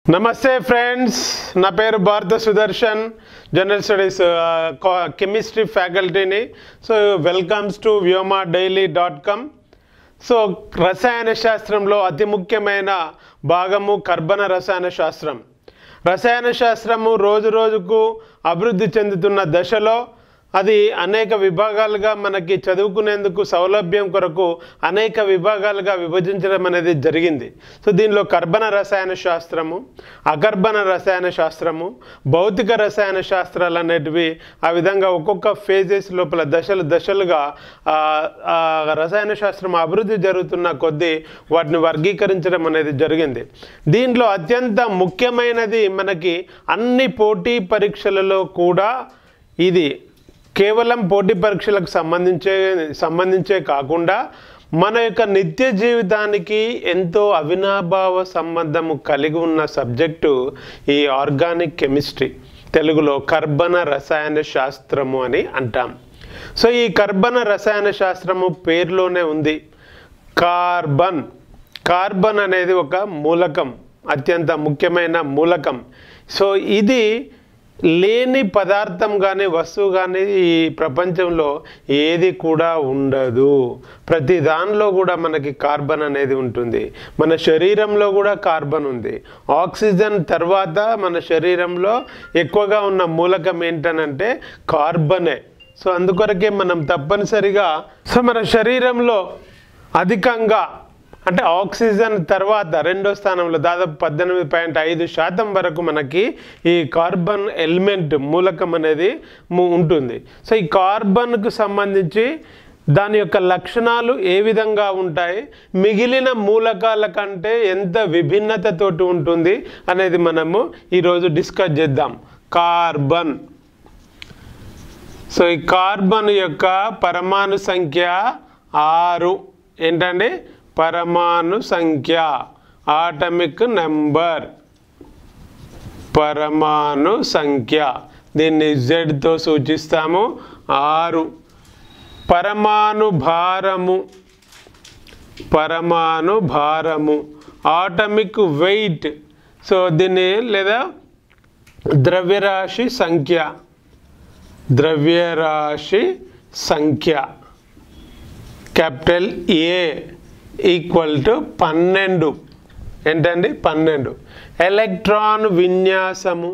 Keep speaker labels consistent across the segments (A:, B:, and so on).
A: నమస్తే ఫ్రెండ్స్ నా పేరు Bharata Sudarshan general studies chemistry ఫ్యాకల్టీని so welcomes to Vyoma daily dot com so రసాయన శాస్త్రంలో అతి ముఖ్యమైన భాగము కర్బన రసాయన శాస్త్రం రసాయన శాస్త్రము రోజు రోజుకు అభివృద్ధి చెందుతున్న దశలో అది అనేక విభాగాలుగా మనకి చదువుకునేందుకు సౌలభ్యం కొరకు అనేక విభాగాలుగా విభజించడం అనేది జరిగింది సో దీనిలో కర్బన రసాయన శాస్త్రము అకర్బన రసాయన శాస్త్రము భౌతిక రసాయన శాస్త్రాలు అనేటివి ఆ విధంగా ఒక్కొక్క ఫేజెస్ లోపల దశలు దశలుగా ఆ, ఆ రసాయన శాస్త్రం అభివృద్ధి జరుగుతున్న కొద్దీ వాటిని వర్గీకరించడం అనేది జరిగింది దీంట్లో అత్యంత ముఖ్యమైనది మనకి అన్ని పోటీ పరీక్షలలో కూడా ఇది కేవలం పోటీ పరీక్షలకు సంబంధించే సంబంధించే కాకుండా మన యొక్క నిత్య జీవితానికి ఎంతో అవినాభావ సంబంధము కలిగి ఉన్న సబ్జెక్టు ఈ ఆర్గానిక్ కెమిస్ట్రీ తెలుగులో కర్బన రసాయన శాస్త్రము అని అంటాం సో ఈ కర్బన రసాయన శాస్త్రము పేరులోనే ఉంది కార్బన్ కార్బన్ అనేది ఒక మూలకం అత్యంత ముఖ్యమైన మూలకం సో ఇది లేని పదార్థం కానీ వస్తువు కానీ ఈ ప్రపంచంలో ఏది కూడా ఉండదు ప్రతి దానిలో కూడా మనకి కార్బన్ అనేది ఉంటుంది మన శరీరంలో కూడా కార్బన్ ఉంది ఆక్సిజన్ తర్వాత మన శరీరంలో ఎక్కువగా ఉన్న మూలకం ఏంటనంటే కార్బనే సో అందుకొరకే మనం తప్పనిసరిగా సో మన శరీరంలో అధికంగా అంటే ఆక్సిజన్ తర్వాత రెండో స్థానంలో దాదాపు పద్దెనిమిది పాయింట్ ఐదు శాతం వరకు మనకి ఈ కార్బన్ ఎలిమెంట్ మూలకం అనేది ము- ఉంటుంది సో ఈ కార్బన్కు సంబంధించి దాని యొక్క లక్షణాలు ఏ విధంగా ఉంటాయి మిగిలిన మూలకాల కంటే ఎంత విభిన్నతతోటి ఉంటుంది అనేది మనము ఈరోజు డిస్కస్ చేద్దాం కార్బన్ సో ఈ కార్బన్ యొక్క పరమాణు సంఖ్య ఆరు ఏంటండి పరమాణు సంఖ్య ఆటమిక్ నెంబర్ పరమాణు సంఖ్య దీన్ని జెడ్తో సూచిస్తాము ఆరు పరమాణు భారము పరమాణు భారము ఆటమిక్ వెయిట్ సో దీన్ని లేదా ద్రవ్యరాశి సంఖ్య ద్రవ్యరాశి సంఖ్య క్యాపిటల్ ఏ ఈక్వల్ టు పన్నెండు ఏంటండి పన్నెండు ఎలక్ట్రాన్ విన్యాసము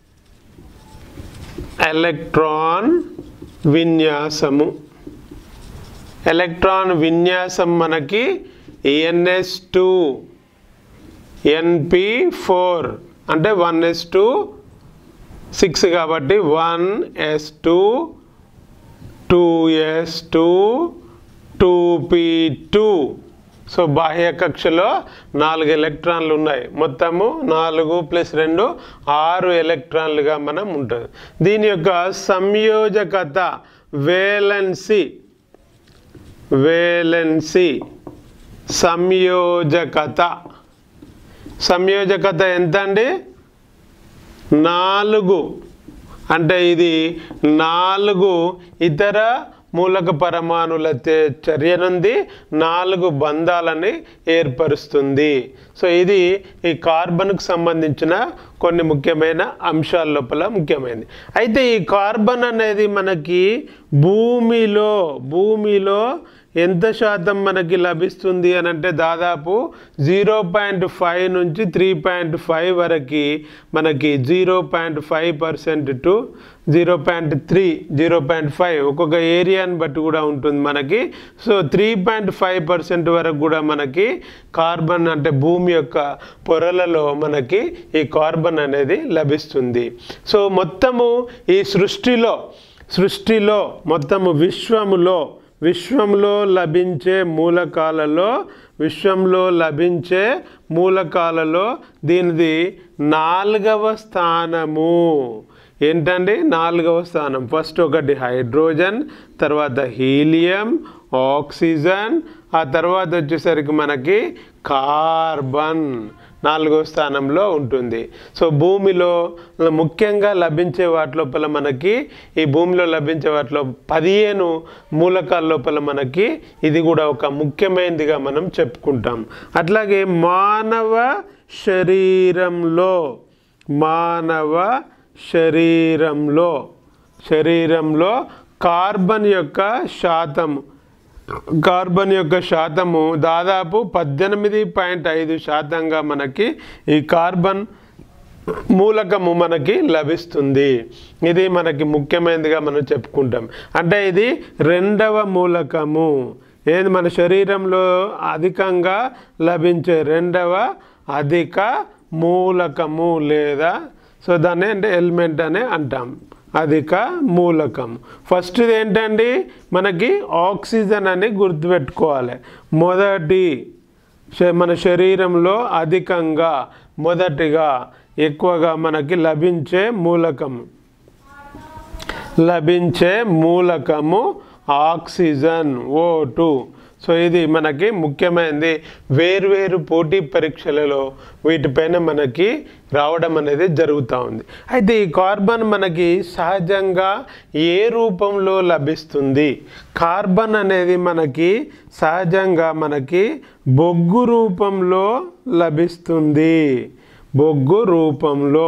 A: ఎలక్ట్రాన్ విన్యాసము ఎలక్ట్రాన్ విన్యాసం మనకి ఎన్ఎస్ టూ ఎన్పి ఫోర్ అంటే వన్ ఎస్ టూ సిక్స్ కాబట్టి one s two two s two two p two so బాహ్య కక్షలో నాలుగు ఎలక్ట్రాన్లు ఉన్నాయి మొత్తము నాలుగు ప్లస్ రెండు ఆరు ఎలక్ట్రాన్లుగా మనం ఉంటుంది దీని యొక్క సంయోజకత వేలెన్సీ వేలెన్సీ సంయోజకత సంయోజకత ఎంత అండి నాలుగు అంటే ఇది నాలుగు ఇతర మూలక పరమాణుల తే- చర్య నుండి నాలుగు బంధాలని ఏర్పరుస్తుంది సో ఇది ఈ కార్బన్కు సంబంధించిన కొన్ని ముఖ్యమైన అంశాల లోపల ముఖ్యమైనది అయితే ఈ కార్బన్ అనేది మనకి భూమిలో భూమిలో ఎంత శాతం మనకి లభిస్తుంది అని అంటే దాదాపు జీరో పాయింట్ ఫైవ్ నుంచి త్రీ పాయింట్ ఫైవ్ వరకు మనకి zero point five percent to zero point three zero point five ఒక్కొక్క ఏరియాని బట్టి కూడా ఉంటుంది మనకి so three point five percent వరకు కూడా మనకి కార్బన్ అంటే భూమి యొక్క పొరలలో మనకి ఈ కార్బన్ అనేది లభిస్తుంది సో మొత్తము ఈ సృష్టిలో సృష్టిలో మొత్తము విశ్వములో విశ్వంలో లభించే మూలకాలలో విశ్వంలో లభించే మూలకాలలో దీనిది నాలుగవ స్థానము ఏంటండి నాలుగవ స్థానం ఫస్ట్ ఒకటి హైడ్రోజన్ తర్వాత హీలియం ఆక్సిజన్ ఆ తర్వాత వచ్చేసరికి మనకి కార్బన్ నాలుగో స్థానంలో ఉంటుంది సో భూమిలో ముఖ్యంగా లభించే వాటి లోపల మనకి ఈ భూమిలో లభించే వాటిలో పదిహేను మూలకాల లోపల మనకి ఇది కూడా ఒక ముఖ్యమైనదిగా మనం చెప్పుకుంటాం అట్లాగే మానవ శరీరంలో మానవ శరీరంలో శరీరంలో కార్బన్ యొక్క శాతము కార్బన్ యొక్క శాతము దాదాపు పద్దెనిమిది పాయింట్ ఐదు శాతంగా మనకి ఈ కార్బన్ మూలకము మనకి లభిస్తుంది ఇది మనకి ముఖ్యమైనదిగా మనం చెప్పుకుంటాం అంటే ఇది రెండవ మూలకము ఏది మన శరీరంలో అధికంగా లభించే రెండవ అధిక మూలకము లేదా సో దాన్ని అంటే ఎలిమెంట్ అని అంటాం అధిక మూలకం ఫస్ట్ ఏంటండి మనకి ఆక్సిజన్ అని గుర్తుపెట్టుకోవాలి మొదటి శ- మన శరీరంలో అధికంగా మొదటిగా ఎక్కువగా మనకి లభించే మూలకము లభించే మూలకము ఆక్సిజన్ ఓ టూ సో ఇది మనకి ముఖ్యమైనది వేర్వేరు పోటీ పరీక్షలలో వీటిపైన మనకి రావడం అనేది జరుగుతూ ఉంది అయితే ఈ కార్బన్ మనకి సహజంగా ఏ రూపంలో లభిస్తుంది కార్బన్ అనేది మనకి సహజంగా మనకి బొగ్గు రూపంలో లభిస్తుంది బొగ్గు రూపంలో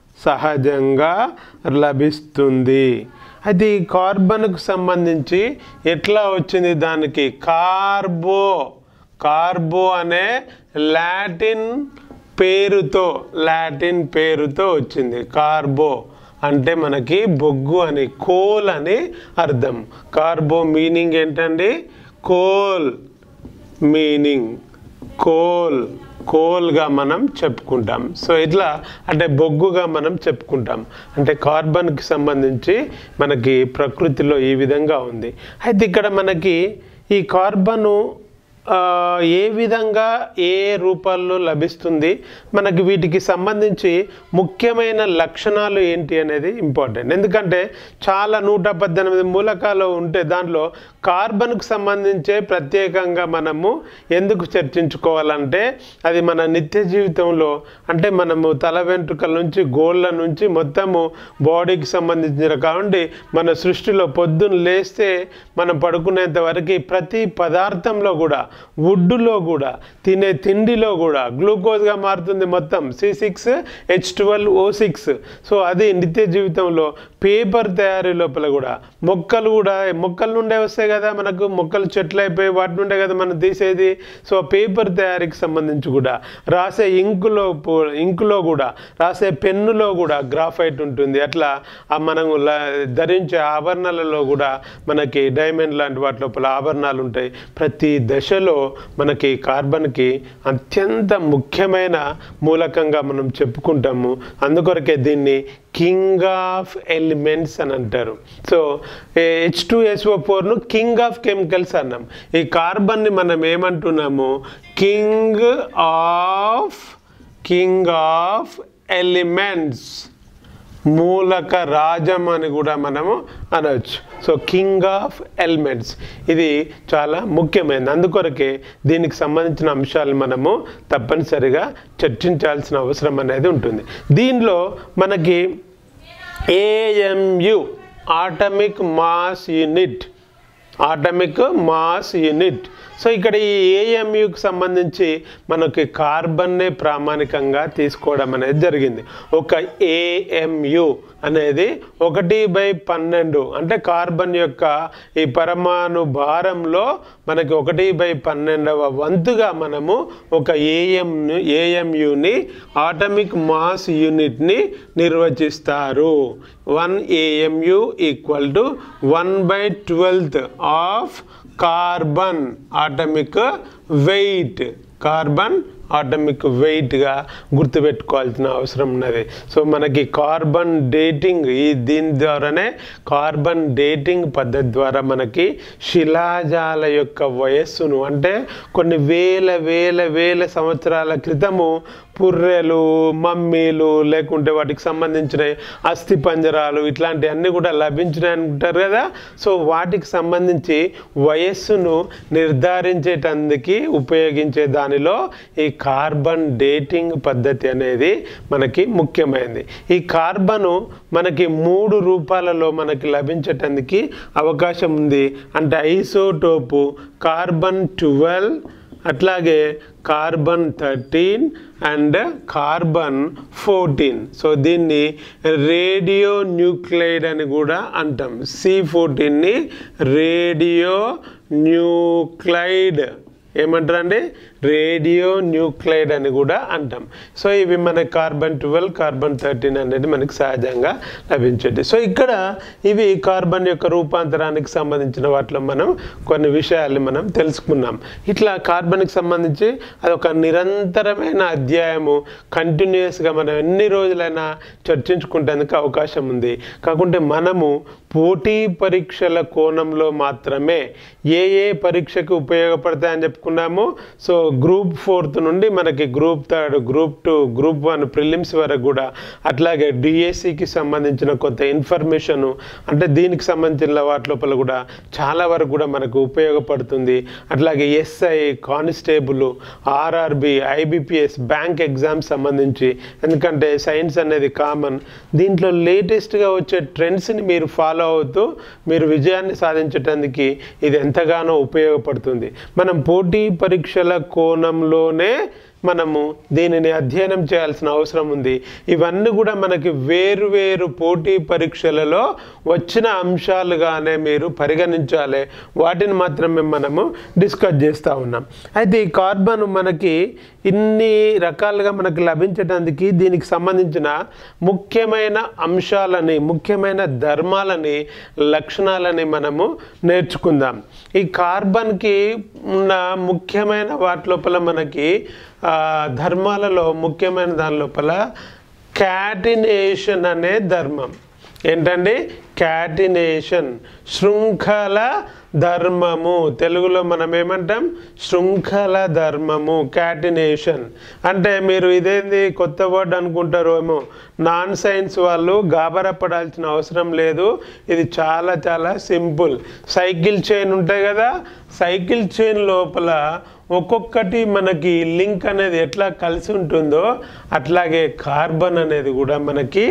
A: సహజంగా లభిస్తుంది అది ఈ కార్బన్కు సంబంధించి ఎట్లా వచ్చింది దానికి కార్బో కార్బో అనే లాటిన్ పేరుతో లాటిన్ పేరుతో వచ్చింది కార్బో అంటే మనకి బొగ్గు అని కోల్ అని అర్థం కార్బో మీనింగ్ ఏంటండి కోల్ మీనింగ్ కోల్ కోల్గా మనం చెప్పుకుంటాం సో ఇట్లా అంటే బొగ్గుగా మనం చెప్పుకుంటాం అంటే కార్బన్కి సంబంధించి మనకి ప్రకృతిలో ఈ విధంగా ఉంది అయితే ఇక్కడ మనకి ఈ కార్బను ఆ, ఏ విధంగా ఏ రూపాల్లో లభిస్తుంది మనకి వీటికి సంబంధించి ముఖ్యమైన లక్షణాలు ఏంటి అనేది ఇంపార్టెంట్ ఎందుకంటే చాలా నూట పద్దెనిమిది మూలకాలు ఉంటే దాంట్లో కార్బన్కు సంబంధించే ప్రత్యేకంగా మనము ఎందుకు చర్చించుకోవాలంటే అది మన నిత్య జీవితంలో అంటే మనము తల వెంట్రుకల నుంచి గోళ్ళ నుంచి మొత్తము బాడీకి సంబంధించిన కాబట్టి మన సృష్టిలో పొద్దున్న లేస్తే మనం పడుకునేంత వరకు ప్రతి పదార్థంలో కూడా వుడ్డులో కూడా తినే తిండిలో కూడా గ్లూకోజ్గా మారుతుంది మొత్తం C six H twelve O six so అది నిత్య జీవితంలో పేపర్ తయారీ లోపల కూడా మొక్కలు కూడా మొక్కల నుండే వస్తాయి కదా మనకు మొక్కలు చెట్లు అయిపోయి వాటి నుండే కదా మనం తీసేది సో పేపర్ తయారీకి సంబంధించి కూడా రాసే ఇంకులో పో- ఇంకులో కూడా రాసే పెన్నులో కూడా గ్రాఫైట్ ఉంటుంది అట్లా ఆ మనం ల- ధరించే ఆభరణాలలో కూడా మనకి డైమండ్ లాంటి వాటి లోపల ఆభరణాలు ఉంటాయి ప్రతి దశలో మనకి కార్బన్కి అత్యంత ముఖ్యమైన మూలకంగా మనం చెప్పుకుంటాము అందుకొరకే దీన్ని కింగ్ ఆఫ్ ఎలిమెంట్స్ అని అంటారు సో హెచ్ టూ ఎస్ఓ ఫోర్ను కింగ్ ఆఫ్ కెమికల్స్ అన్నాం ఈ కార్బన్ని మనం ఏమంటున్నాము king of king of elements మూలక రాజం అని కూడా మనము అనవచ్చు సో కింగ్ ఆఫ్ ఎలిమెంట్స్ ఇది చాలా ముఖ్యమైనది అందుకొరకే దీనికి సంబంధించిన అంశాలు మనము తప్పనిసరిగా చర్చించాల్సిన అవసరం అనేది ఉంటుంది దీనిలో మనకి AMU atomic mass unit atomic mass unit so ఇక్కడ ఈ ఏఎంయుకి సంబంధించి మనకి కార్బన్నే ప్రామాణికంగా తీసుకోవడం అనేది జరిగింది ఒక ఏఎంయు అనేది ఒకటి బై పన్నెండు అంటే కార్బన్ యొక్క ఈ పరమాణు భారంలో మనకి ఒకటి బై పన్నెండవ వంతుగా మనము ఒక ఏఎం ఏఎంయుని ఆటమిక్ మాస్ యూనిట్ని నిర్వచిస్తారు one AMU equal to one by twelfth of carbon atomic weight carbon atomic వెయిట్గా గుర్తుపెట్టుకోవాల్సిన అవసరం ఉన్నది సో మనకి కార్బన్ డేటింగ్ ఈ దీని ద్వారానే కార్బన్ డేటింగ్ పద్ధతి ద్వారా మనకి శిలాజాల యొక్క వయస్సును అంటే కొన్ని వేల వేల వేల సంవత్సరాల క్రితము పుర్రెలు మమ్మీలు లేకుంటే వాటికి సంబంధించిన అస్థి పంజరాలు ఇట్లాంటివన్నీ కూడా లభించినాయి అంటారు కదా సో వాటికి సంబంధించి వయస్సును నిర్ధారించేటందుకు ఉపయోగించే దానిలో ఈ కార్బన్ డేటింగ్ పద్ధతి అనేది మనకి ముఖ్యమైనది ఈ కార్బను మనకి మూడు రూపాలలో మనకి లభించేటందుకు అవకాశం ఉంది అంటే ఐసోటోపు కార్బన్ ట్వెల్వ్ అట్లాగే carbon thirteen and carbon fourteen so దీన్ని రేడియో న్యూక్లైడ్ అని కూడా అంటాం సి ఫోర్టీన్ని రేడియో న్యూక్లైడ్ ఏమంటారండి రేడియో న్యూక్లైడ్ అని కూడా అంటాం సో ఇవి మనకి కార్బన్ ట్వెల్వ్ కార్బన్ థర్టీన్ అనేది మనకి సహజంగా లభించేది సో ఇక్కడ ఇవి కార్బన్ యొక్క రూపాంతరానికి సంబంధించిన వాటిలో మనం కొన్ని విషయాలు మనం తెలుసుకున్నాం ఇట్లా కార్బన్కి సంబంధించి అదొక నిరంతరమైన అధ్యాయము కంటిన్యూస్గా మనం ఎన్ని రోజులైనా చర్చించుకుంటేందుకు అవకాశం ఉంది కాకుంటే మనము పోటీ పరీక్షల కోణంలో మాత్రమే ఏ ఏ పరీక్షకు ఉపయోగపడతాయని చెప్పుకున్నాము సో గ్రూప్ ఫోర్త్ నుండి మనకి group third group two group one prelims వరకు కూడా అట్లాగే డిఎస్సికి సంబంధించిన కొంత ఇన్ఫర్మేషన్ అంటే దీనికి సంబంధించిన వాటి లోపల కూడా చాలా వరకు కూడా మనకు ఉపయోగపడుతుంది అట్లాగే SI constable RRB IBPS bank exams సంబంధించి ఎందుకంటే సైన్స్ అనేది కామన్ దీంట్లో లేటెస్ట్గా వచ్చే ట్రెండ్స్ని మీరు ఫాలో అవుతూ మీరు విజయాన్ని సాధించటానికి ఇది ఎంతగానో ఉపయోగపడుతుంది మనం పోటీ పరీక్షల కోణంలోనే మనము దీనిని అధ్యయనం చేయాల్సిన అవసరం ఉంది ఇవన్నీ కూడా మనకి వేరు వేరు పోటీ పరీక్షలలో వచ్చిన అంశాలుగానే మీరు పరిగణించాలి వాటిని మాత్రమే మనము డిస్కస్ చేస్తూ ఉన్నాం అయితే ఈ కార్బన్ మనకి ఇన్ని రకాలుగా మనకు లభించడానికి దీనికి సంబంధించిన ముఖ్యమైన అంశాలని ముఖ్యమైన ధర్మాలని లక్షణాలని మనము నేర్చుకుందాం ఈ కార్బన్కి ఉన్న ముఖ్యమైన వాటి లోపల మనకి ఆ, ధర్మాలలో ముఖ్యమైన దాని లోపల క్యాటినేషన్ అనే ధర్మం ఏంటండి క్యాటినేషన్ శృంఖల ధర్మము తెలుగులో మనం ఏమంటాం శృంఖల ధర్మము క్యాటినేషన్ అంటే మీరు ఇదేంది కొత్త వర్డ్ అనుకుంటారు ఏమో నాన్ సైన్స్ వాళ్ళు గాబరపడాల్సిన అవసరం లేదు ఇది చాలా చాలా సింపుల్ సైకిల్ చైన్ ఉంటాయి కదా సైకిల్ చైన్ లోపల ఒక్కొక్కటి మనకి లింక్ అనేది ఎట్లా కలిసి ఉంటుందో అట్లాగే కార్బన్ అనేది కూడా మనకి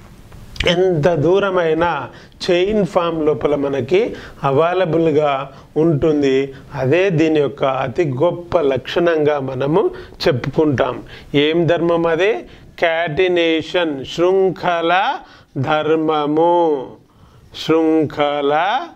A: ఎంత దూరమైనా చైన్ ఫామ్ లోపల మనకి అవైలబుల్గా ఉంటుంది అదే దీని యొక్క అతి గొప్ప లక్షణంగా మనము చెప్పుకుంటాం ఏం ధర్మం అదే క్యాటినేషన్ శృంఖల ధర్మము శృంఖల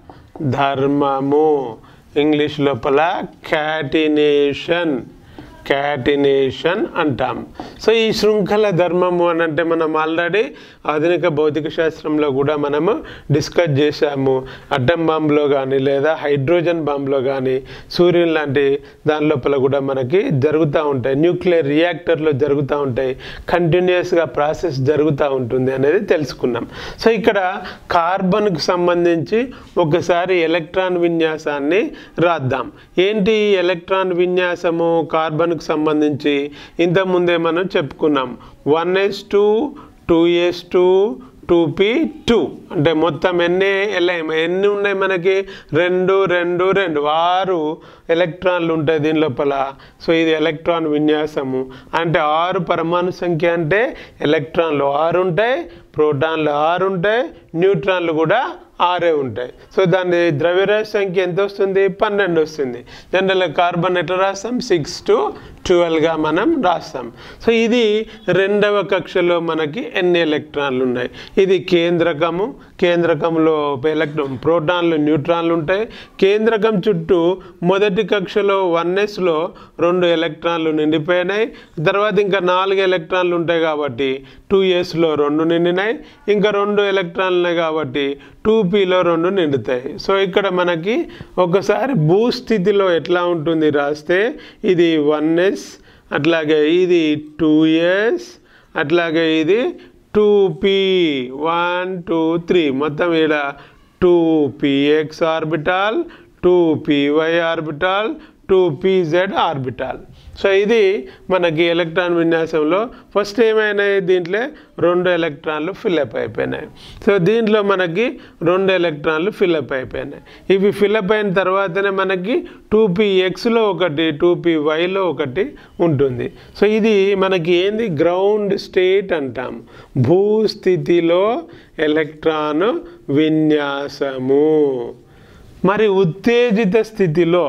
A: ధర్మము ఇంగ్లీష్ లోపల క్యాటినేషన్ క్యాటినేషన్ అంటాం సో ఈ శృంఖల ధర్మము అని అంటే మనం ఆల్రెడీ ఆధునిక భౌతిక శాస్త్రంలో కూడా మనము డిస్కస్ చేశాము అడ్డం బాంబులో కానీ లేదా హైడ్రోజన్ బాంబులో కానీ సూర్యుని లాంటి దాని లోపల కూడా మనకి జరుగుతూ ఉంటాయి న్యూక్లియర్ రియాక్టర్లో జరుగుతూ ఉంటాయి కంటిన్యూస్గా ప్రాసెస్ జరుగుతూ ఉంటుంది అనేది తెలుసుకున్నాం సో ఇక్కడ కార్బన్కు సంబంధించి ఒకసారి ఎలక్ట్రాన్ విన్యాసాన్ని రాద్దాం ఏంటి ఈ ఎలక్ట్రాన్ విన్యాసము కార్బన్కు సంబంధించి ఇంతకుముందే మనం చెప్పుకున్నాం one s two two s two two p two అంటే మొత్తం ఎన్ని ఎలా ఎన్ని ఉన్నాయి మనకి రెండు రెండు రెండు ఆరు ఎలక్ట్రాన్లు ఉంటాయి దీని లోపల సో ఇది ఎలక్ట్రాన్ విన్యాసము అంటే ఆరు పరమాణు సంఖ్య అంటే ఎలక్ట్రాన్లు ఆరు ఉంటాయి ప్రోటాన్లు ఆరు ఉంటాయి న్యూట్రాన్లు కూడా ఆరే ఉంటాయి సో దాని ద్రవ్యరాశి సంఖ్య ఎంత వస్తుంది పన్నెండు వస్తుంది జనరల్గా కార్బన్ ఎట్లా రాస్తాం సిక్స్ టు ట్వెల్వ్గా మనం రాస్తాం సో ఇది రెండవ కక్షలో మనకి ఎన్ని ఎలక్ట్రాన్లు ఉన్నాయి ఇది కేంద్రకము కేంద్రకంలో ఎలక్ట్రాన్ ప్రోటాన్లు న్యూట్రాన్లు ఉంటాయి కేంద్రకం చుట్టూ మొదటి కక్షలో వన్ ఎస్లో రెండు ఎలక్ట్రాన్లు నిండిపోయినాయి తర్వాత ఇంకా నాలుగు ఎలక్ట్రాన్లు ఉంటాయి కాబట్టి టూ ఎస్లో రెండు నిండినాయి ఇంకా రెండు ఎలక్ట్రాన్లు ఉన్నాయి కాబట్టి టూ పీలో రెండు నిండుతాయి సో ఇక్కడ మనకి ఒకసారి భూస్థితిలో ఎట్లా ఉంటుంది రాస్తే ఇది వన్ ఎస్ అట్లాగే ఇది టూ ఎస్ అట్లాగే ఇది two p one two three మొత్తం ఇక్కడ two p x orbital two p y orbital two p z orbital so ఇది మనకి ఎలక్ట్రాన్ విన్యాసంలో ఫస్ట్ ఏమైనాయి దీంట్లో రెండు ఎలక్ట్రాన్లు ఫిల్అప్ అయిపోయినాయి సో దీంట్లో మనకి రెండు ఎలక్ట్రాన్లు ఫిల్అప్ అయిపోయినాయి ఇవి ఫిల్అప్ అయిన తర్వాతనే మనకి టూ పీ ఎక్స్లో ఒకటి టూ పీ వైలో ఒకటి ఉంటుంది సో ఇది మనకి ఏంది గ్రౌండ్ స్టేట్ అంటాం భూస్థితిలో ఎలక్ట్రాన్ విన్యాసము మరి ఉత్తేజిత స్థితిలో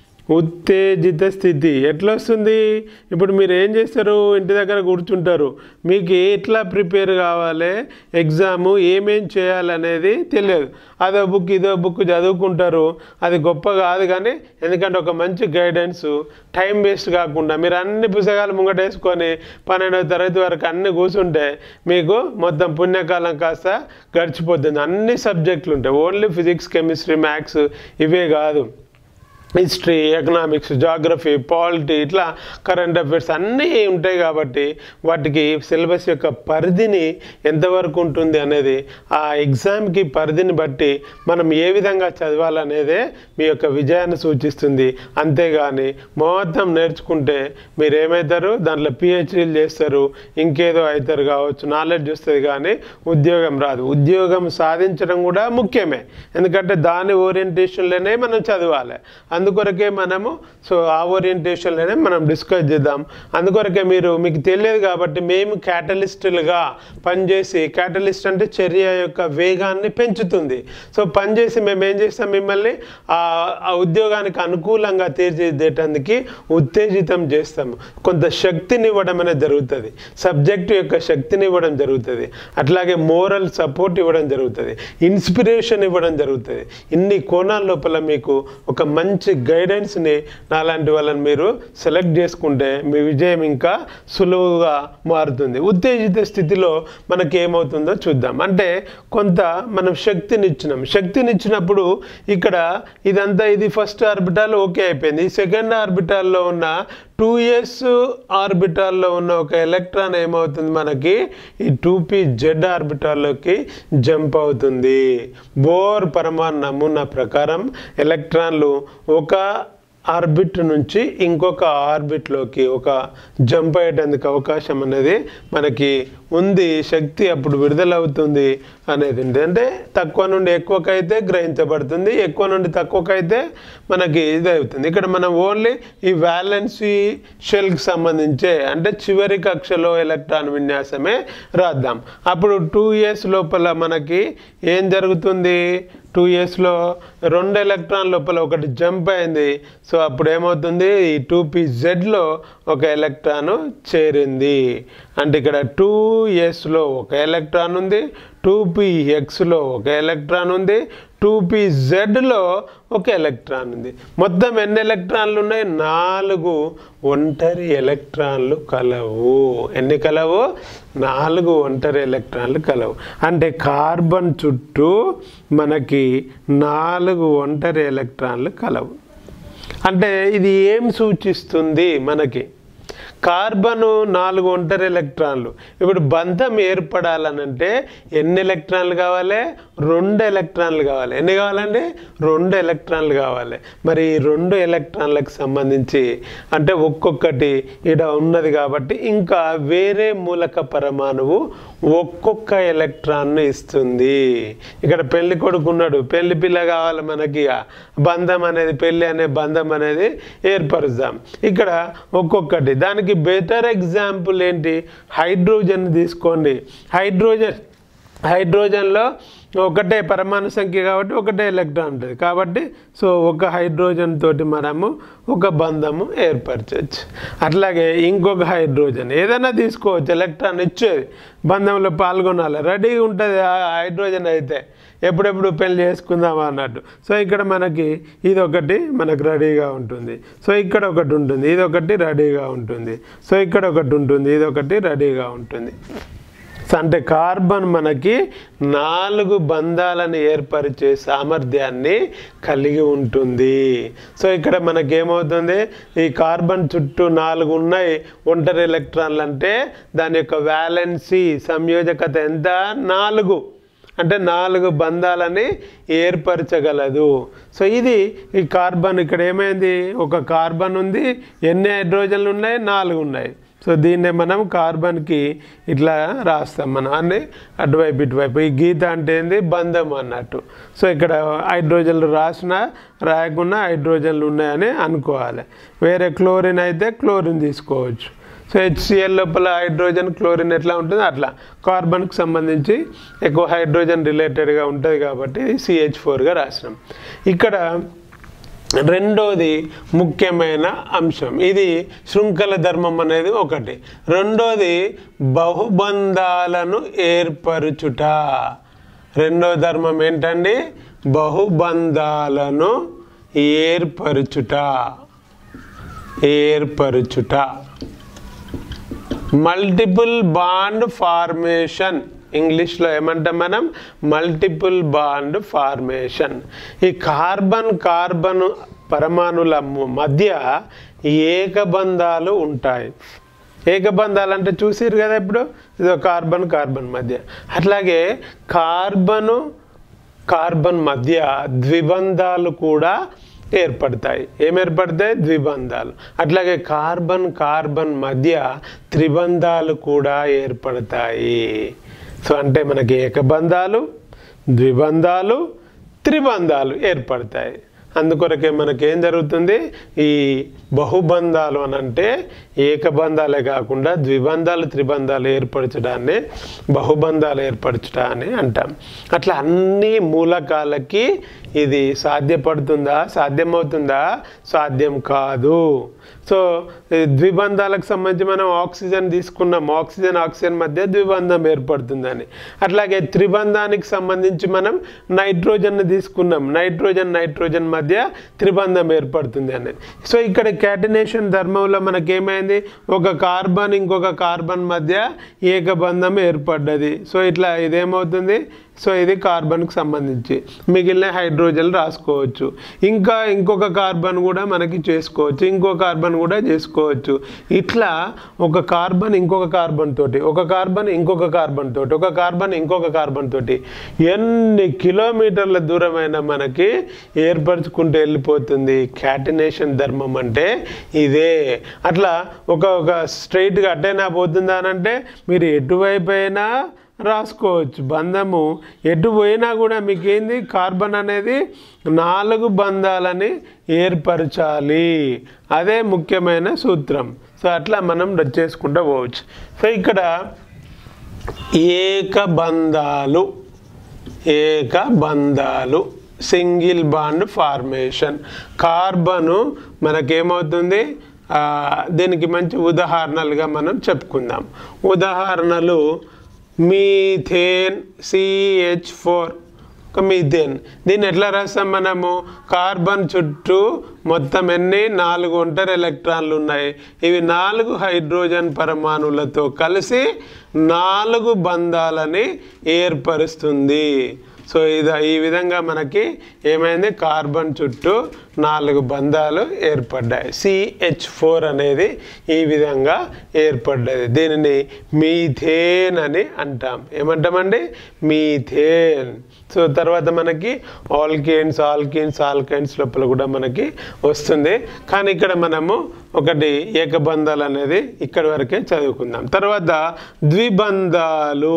A: ఉత్తేజిత స్థితి ఎట్లా వస్తుంది ఇప్పుడు మీరు ఏం చేస్తారు ఇంటి దగ్గర కూర్చుంటారు మీకు ఎట్లా ప్రిపేర్ కావాలి ఎగ్జాము ఏమేం చేయాలనేది తెలియదు అదో బుక్ ఇదో బుక్ చదువుకుంటారు అది గొప్ప కాదు కానీ ఎందుకంటే ఒక మంచి గైడెన్స్ టైం వేస్ట్ కాకుండా మీరు అన్ని పుస్తకాలు ముంగటేసుకొని పన్నెండవ తరగతి వరకు అన్ని కూర్చుంటే మీకు మొత్తం పుణ్యకాలం కాస్త గడిచిపోతుంది అన్ని సబ్జెక్టులు ఉంటాయి ఓన్లీ ఫిజిక్స్ కెమిస్ట్రీ మ్యాథ్స్ ఇవే కాదు హిస్టరీ ఎకనామిక్స్ జాగ్రఫీ పాలిటీ ఇట్లా కరెంట్ అఫైర్స్ అన్నీ ఉంటాయి కాబట్టి వాటికి సిలబస్ యొక్క పరిధిని ఎంతవరకు ఉంటుంది అనేది ఆ ఎగ్జామ్కి పరిధిని బట్టి మనం ఏ విధంగా చదవాలనేదే మీ యొక్క విజయాన్ని సూచిస్తుంది అంతేగాని మొత్తం నేర్చుకుంటే మీరు ఏమవుతారు దాంట్లో పిహెచ్డీలు చేస్తారు ఇంకేదో అవుతారు కావచ్చు నాలెడ్జ్ వస్తుంది కానీ ఉద్యోగం రాదు ఉద్యోగం సాధించడం కూడా ముఖ్యమే ఎందుకంటే దాని ఓరియంటేషన్లోనే మనం చదవాలి అందుకొరకే మనము సో ఆ ఓరియంటేషన్లోనే మనం డిస్కస్ చేద్దాం అందుకొరకే మీరు మీకు తెలియదు కాబట్టి మేము క్యాటలిస్టులుగా పనిచేసి క్యాటలిస్ట్ అంటే చర్య యొక్క వేగాన్ని పెంచుతుంది సో పనిచేసి మేము ఏం చేస్తాం మిమ్మల్ని ఆ ఆ ఉద్యోగానికి అనుకూలంగా తీర్చిదిద్దేటానికి ఉత్తేజితం చేస్తాము కొంత శక్తిని ఇవ్వడం అనేది జరుగుతుంది సబ్జెక్టు యొక్క శక్తిని ఇవ్వడం జరుగుతుంది అట్లాగే మోరల్ సపోర్ట్ ఇవ్వడం జరుగుతుంది ఇన్స్పిరేషన్ ఇవ్వడం జరుగుతుంది ఇన్ని కోణాల లోపల మీకు ఒక మంచి గైడెన్స్ని నాలాంటి వాళ్ళని మీరు సెలెక్ట్ చేసుకుంటే మీ విజయం ఇంకా సులువుగా మారుతుంది ఉత్తేజిత స్థితిలో మనకి ఏమవుతుందో చూద్దాం అంటే కొంత మనం శక్తినిచ్చినాం శక్తినిచ్చినప్పుడు ఇక్కడ ఇదంతా ఇది ఫస్ట్ ఆర్బిటాల్ ఓకే అయిపోయింది ఈ సెకండ్ ఆర్బిటాల్లో ఉన్న టూ ఇయర్స్ ఆర్బిటాల్లో ఉన్న ఒక ఎలక్ట్రాన్ ఏమవుతుంది మనకి ఈ టూ పీ జెడ్ ఆర్బిటాల్లోకి జంప్ అవుతుంది బోర్ పరమాణు నమూనా ప్రకారం ఎలక్ట్రాన్లు ఒక ఆర్బిట్ నుంచి ఇంకొక ఆర్బిట్లోకి ఒక జంప్ అయ్యేటందుకు అవకాశం అనేది మనకి ఉంది శక్తి అప్పుడు విడుదలవుతుంది అనేది ఉంది అంటే తక్కువ నుండి ఎక్కువకైతే గ్రహించబడుతుంది ఎక్కువ నుండి తక్కువకైతే మనకి ఇది అవుతుంది ఇక్కడ మనం ఓన్లీ ఈ వ్యాలెన్సీ షెల్కి సంబంధించే అంటే చివరి కక్షలో ఎలక్ట్రాన్ విన్యాసమే రాద్దాం అప్పుడు టూ ఇయర్స్ లోపల మనకి ఏం జరుగుతుంది టూ ఇయర్స్లో రెండు ఎలక్ట్రాన్ లోపల ఒకటి జంప్ అయింది సో అప్పుడు ఏమవుతుంది ఈ టూ పీ జెడ్లో ఒక ఎలక్ట్రాన్ చేరింది అంటే ఇక్కడ టూ ఎస్లో ఒక ఎలక్ట్రాన్ ఉంది టూ పీ ఎక్స్లో ఒక ఎలక్ట్రాన్ ఉంది టూ పీ జెడ్లో ఒక ఎలక్ట్రాన్ ఉంది మొత్తం ఎన్ని ఎలక్ట్రాన్లు ఉన్నాయి నాలుగు ఒంటరి ఎలక్ట్రాన్లు కలవు ఎన్ని కలవు నాలుగు ఒంటరి ఎలక్ట్రాన్లు కలవు అంటే కార్బన్ చుట్టూ మనకి నాలుగు ఒంటరి ఎలక్ట్రాన్లు కలవు అంటే ఇది ఏం సూచిస్తుంది మనకి కార్బను నాలుగు ఒంటరి ఎలక్ట్రాన్లు ఇప్పుడు బంధం ఏర్పడాలనంటే ఎన్ని ఎలక్ట్రాన్లు కావాలి రెండు ఎలక్ట్రాన్లు కావాలి ఎన్ని కావాలండి రెండు ఎలక్ట్రాన్లు కావాలి మరి ఈ రెండు ఎలక్ట్రాన్లకు సంబంధించి అంటే ఒక్కొక్కటి ఇక్కడ ఉన్నది కాబట్టి ఇంకా వేరే మూలక పరమాణువు ఒక్కొక్క ఎలక్ట్రాన్ను ఇస్తుంది ఇక్కడ పెళ్లి కొడుకు ఉన్నాడు పెళ్లి పిల్ల కావాలి మనకి ఆ బంధం అనేది పెళ్లి అనే బంధం అనేది ఏర్పరుద్దాం ఇక్కడ ఒక్కొక్కటి దానికి బెటర్ ఎగ్జాంపుల్ ఏంటి హైడ్రోజన్ తీసుకోండి హైడ్రోజన్ హైడ్రోజన్లో ఒకటే పరమాణు సంఖ్య కాబట్టి ఒకటే ఎలక్ట్రాన్ ఉంటుంది కాబట్టి సో ఒక హైడ్రోజన్ తోటి మనము ఒక బంధము ఏర్పరచవచ్చు అట్లాగే ఇంకొక హైడ్రోజన్ ఏదైనా తీసుకోవచ్చు ఎలక్ట్రాన్ ఇచ్చేది బంధంలో పాల్గొనాలి రెడీగా ఉంటుంది ఆ హైడ్రోజన్ అయితే ఎప్పుడెప్పుడు పెళ్లి చేసుకుందాం అన్నట్టు సో ఇక్కడ మనకి ఇది ఒకటి మనకు రెడీగా ఉంటుంది సో ఇక్కడ ఒకటి ఉంటుంది ఇది ఒకటి రెడీగా ఉంటుంది సో ఇక్కడ ఒకటి ఉంటుంది ఇది ఒకటి రెడీగా ఉంటుంది సో అంటే కార్బన్ మనకి నాలుగు బంధాలను ఏర్పరిచే సామర్థ్యాన్ని కలిగి ఉంటుంది సో ఇక్కడ మనకి ఏమవుతుంది ఈ కార్బన్ చుట్టూ నాలుగు ఉన్నాయి ఒంటరి ఎలక్ట్రాన్లు అంటే దాని యొక్క వ్యాలెన్సీ సంయోజకత ఎంత నాలుగు అంటే నాలుగు బంధాలని ఏర్పరచగలదు సో ఇది ఈ కార్బన్ ఇక్కడ ఏమైంది ఒక కార్బన్ ఉంది ఎన్ని హైడ్రోజన్లు ఉన్నాయి నాలుగు ఉన్నాయి సో దీన్నే మనం కార్బన్కి ఇట్లా రాస్తాం మనం అన్ని అటువైపు ఇటువైపు ఈ గీత అంటే ఏంది బంధం అన్నట్టు సో ఇక్కడ హైడ్రోజన్లు రాసినా రాయకుండా హైడ్రోజన్లు ఉన్నాయని అనుకోవాలి వేరే క్లోరిన్ అయితే క్లోరిన్ తీసుకోవచ్చు సో హెచ్సిఎల్ లోపల హైడ్రోజన్ క్లోరిన్ ఎట్లా ఉంటుందో అట్లా కార్బన్కి సంబంధించి ఎక్కువ హైడ్రోజన్ రిలేటెడ్గా ఉంటుంది కాబట్టి సిహెచ్ ఫోర్గా రాసినాం ఇక్కడ రెండోది ముఖ్యమైన అంశం ఇది శృంఖల ధర్మం అనేది ఒకటి రెండోది బహుబంధాలను ఏర్పరుచుట రెండో ధర్మం ఏంటండి బహుబంధాలను ఏర్పరుచుట ఏర్పరుచుట మల్టిపుల్ బాండ్ ఫార్మేషన్ ఇంగ్లీష్లో ఏమంటాం మనం మల్టిపుల్ బాండ్ ఫార్మేషన్ ఈ కార్బన్ కార్బన్ పరమాణుల మ- మధ్య ఏకబంధాలు ఉంటాయి ఏకబంధాలు అంటే చూసిరు కదా ఇప్పుడు ఇదో కార్బన్ కార్బన్ మధ్య అట్లాగే కార్బను కార్బన్ మధ్య ద్విబంధాలు కూడా ఏర్పడతాయి ఏం ఏర్పడతాయి ద్విబంధాలు అట్లాగే కార్బన్ కార్బన్ మధ్య త్రిబంధాలు కూడా ఏర్పడతాయి సో అంటే మనకి ఏకబంధాలు ద్విబంధాలు త్రిబంధాలు ఏర్పడతాయి అందుకొరకే మనకేం జరుగుతుంది ఈ బహుబంధాలు అని అంటే ఏకబంధాలే కాకుండా ద్విబంధాలు త్రిబంధాలు ఏర్పరచడాన్ని బహుబంధాలు ఏర్పరచుట అని అంటాం అట్లా అన్ని మూలకాలకి ఇది సాధ్యపడుతుందా సాధ్యమవుతుందా సాధ్యం కాదు సో ఈ ద్విబంధాలకు సంబంధించి మనం ఆక్సిజన్ తీసుకున్నాం ఆక్సిజన్ ఆక్సిజన్ మధ్య ద్విబంధం ఏర్పడుతుందని అట్లాగే త్రిబంధానికి సంబంధించి మనం నైట్రోజన్ తీసుకున్నాం నైట్రోజన్ నైట్రోజన్ మధ్య త్రిబంధం ఏర్పడుతుంది అనేది సో ఇక్కడ క్యాటినేషన్ ధర్మంలో మనకేమైంది ఒక కార్బన్ ఇంకొక కార్బన్ మధ్య ఏకబంధం ఏర్పడ్డది సో ఇట్లా ఇదేమవుతుంది సో ఇది కార్బన్కి సంబంధించి మిగిలిన హైడ్రోజన్ రాసుకోవచ్చు ఇంకా ఇంకొక కార్బన్ కూడా మనకి చేసుకోవచ్చు ఇంకో కార్బన్ కూడా చేసుకోవచ్చు ఇట్లా ఒక కార్బన్ ఇంకొక కార్బన్ తోటి ఒక కార్బన్ ఇంకొక కార్బన్ తోటి ఒక కార్బన్ ఇంకొక కార్బన్ తోటి ఎన్ని కిలోమీటర్ల దూరమైన మనకి ఏర్పరచుకుంటూ వెళ్ళిపోతుంది క్యాటినేషన్ ధర్మం అంటే ఇదే అట్లా ఒక ఒక స్ట్రైట్గా అట్టైనా పోతుందా అని అంటే మీరు ఎటువైపు అయినా రాసుకోవచ్చు బంధము ఎటు పోయినా కూడా మీకు ఏంది కార్బన్ అనేది నాలుగు బంధాలని ఏర్పరచాలి అదే ముఖ్యమైన సూత్రం సో అట్లా మనం చేసుకుంటూ పోవచ్చు సో ఇక్కడ ఏకబంధాలు ఏకబంధాలు సింగిల్ బాండ్ ఫార్మేషన్ కార్బను మనకేమవుతుంది ఆ, దీనికి మంచి ఉదాహరణలుగా మనం చెప్పుకుందాం ఉదాహరణలు మీథేన్ సిహెచ్ ఫోర్ మీథేన్ దీన్ని ఎట్లా రాస్తాం మనము కార్బన్ చుట్టూ మొత్తం ఎన్ని నాలుగు ఒంటరి ఎలక్ట్రాన్లు ఉన్నాయి ఇవి నాలుగు హైడ్రోజన్ పరమాణువులతో కలిసి నాలుగు బంధాలని ఏర్పరుస్తుంది సో ఇది ఈ విధంగా మనకి ఏమైంది కార్బన్ చుట్టూ నాలుగు బంధాలు ఏర్పడ్డాయి సిహెచ్ ఫోర్ అనేది ఈ విధంగా ఏర్పడ్డది దీనిని మీథేన్ అని అంటాం ఏమంటామండి మీథేన్ సో తర్వాత మనకి ఆల్కేన్స్ ఆల్కేన్స్ ఆల్కైన్స్ లోపల కూడా మనకి వస్తుంది కానీ ఇక్కడ మనము ఒకటి ఏకబంధాలు అనేది ఇక్కడి వరకే చదువుకుందాం తర్వాత ద్విబంధాలు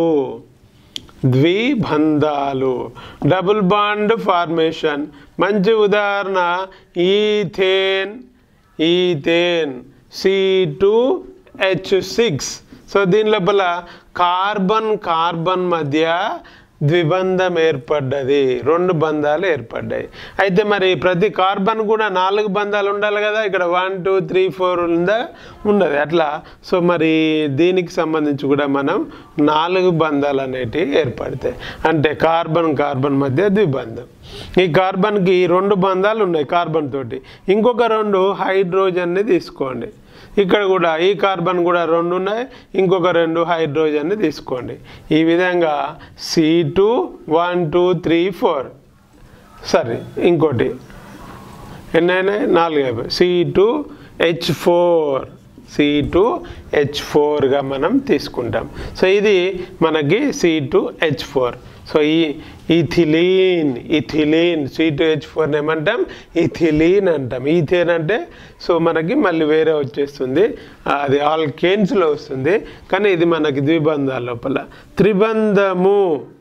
A: ద్విబంధాలు డబుల్ బాండ్ ఫార్మేషన్ మంచి ఉదాహరణ ethane ethane C two H six so దీని లోపల కార్బన్ కార్బన్ మధ్య ద్విబంధం ఏర్పడ్డది రెండు బంధాలు ఏర్పడ్డాయి అయితే మరి ప్రతి కార్బన్ కూడా నాలుగు బంధాలు ఉండాలి కదా ఇక్కడ వన్ టూ త్రీ ఫోర్ ఉందా ఉండదు అట్లా సో మరి దీనికి సంబంధించి కూడా మనం నాలుగు బంధాలు అనేటివి ఏర్పడతాయి అంటే కార్బన్ కార్బన్ మధ్య ద్విబంధం ఈ కార్బన్కి రెండు బంధాలు ఉన్నాయి కార్బన్ తోటి ఇంకొక రెండు హైడ్రోజన్ని తీసుకోండి ఇక్కడ కూడా ఈ కార్బన్ కూడా రెండు ఉన్నాయి ఇంకొక రెండు హైడ్రోజన్ని తీసుకోండి ఈ విధంగా C two one two three four సరే ఇంకోటి ఎన్నైనా నాలుగు అయిపోయి C two H four C two H ఫోర్గా మనం తీసుకుంటాం సో ఇది మనకి C two H four so ఈ ఇథిలీన్ ఇథిలీన్ సీటు హెచ్ ఫోర్ని ఏమంటాం ఇథిలీన్ అంటాం ఈథేన్ అంటే సో మనకి మళ్ళీ వేరే వచ్చేస్తుంది అది ఆల్కేన్స్లో వస్తుంది కానీ ఇది మనకి ద్విబంధాల లోపల త్రిబంధము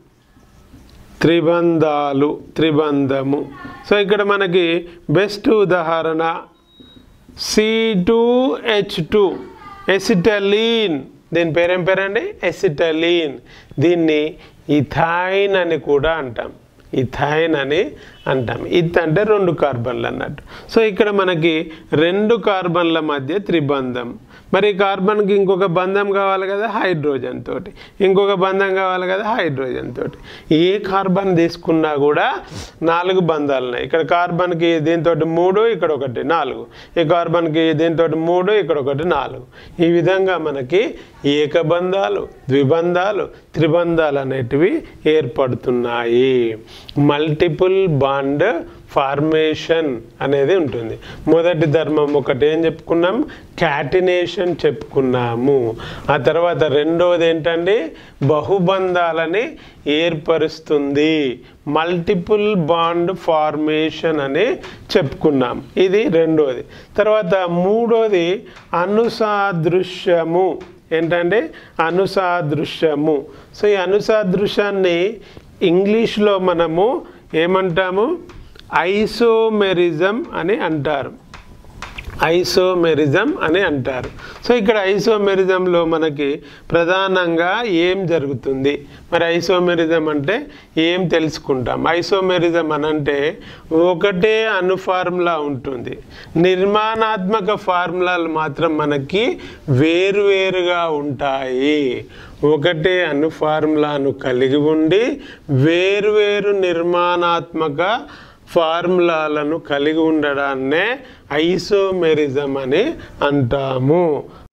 A: త్రిబంధాలు త్రిబంధము సో ఇక్కడ మనకి బెస్ట్ ఉదాహరణ C two H two acetylene దీని పేరేం పేరండి ఎసిటలీన్ దీన్ని ఇథైన్ అని కూడా అంటాం ఇథైన్ అని అంటాం ఇత్ అంటే రెండు కార్బన్లు అన్నట్టు సో ఇక్కడ మనకి రెండు కార్బన్ల మధ్య త్రిబంధం మరి ఈ కార్బన్కి ఇంకొక బంధం కావాలి కదా హైడ్రోజన్ తోటి ఇంకొక బంధం కావాలి కదా హైడ్రోజన్ తోటి ఏ కార్బన్ తీసుకున్నా కూడా నాలుగు బంధాలు ఉన్నాయి ఇక్కడ కార్బన్కి దీంతో మూడు ఇక్కడ ఒకటి నాలుగు ఈ కార్బన్కి దీంతో మూడు ఇక్కడ ఒకటి నాలుగు ఈ విధంగా మనకి ఏకబంధాలు ద్విబంధాలు త్రిబంధాలు అనేటివి ఏర్పడుతున్నాయి మల్టిపుల్ బాండ్ ఫార్మేషన్ అనేది ఉంటుంది మొదటి ధర్మం ఒకటి ఏం చెప్పుకున్నాం క్యాటినేషన్ చెప్పుకున్నాము ఆ తర్వాత రెండవది ఏంటండి బహుబంధాలని ఏర్పరుస్తుంది మల్టిపుల్ బాండ్ ఫార్మేషన్ అని చెప్పుకున్నాం ఇది రెండోది తర్వాత మూడోది అనుసాదృశ్యము ఏంటంటే అనుసాదృశ్యము సో ఈ అనుసాదృశ్యాన్ని ఇంగ్లీష్లో మనము ఏమంటాము ఐసోమెరిజం అని అంటారు ఐసోమెరిజం అని అంటారు సో ఇక్కడ ఐసోమెరిజంలో మనకి ప్రధానంగా ఏం జరుగుతుంది మరి ఐసోమెరిజం అంటే ఏం తెలుసుకుంటాం ఐసోమెరిజం అని అంటే ఒకటే అను ఫార్ములా ఉంటుంది నిర్మాణాత్మక ఫార్ములాలు మాత్రం మనకి వేరువేరుగా ఉంటాయి ఒకటే అను ఫార్ములాను కలిగి ఉండి వేరువేరు నిర్మాణాత్మక ఫార్ములాలను కలిగి ఉండడాన్నే ఐసోమెరిజం అని అంటాము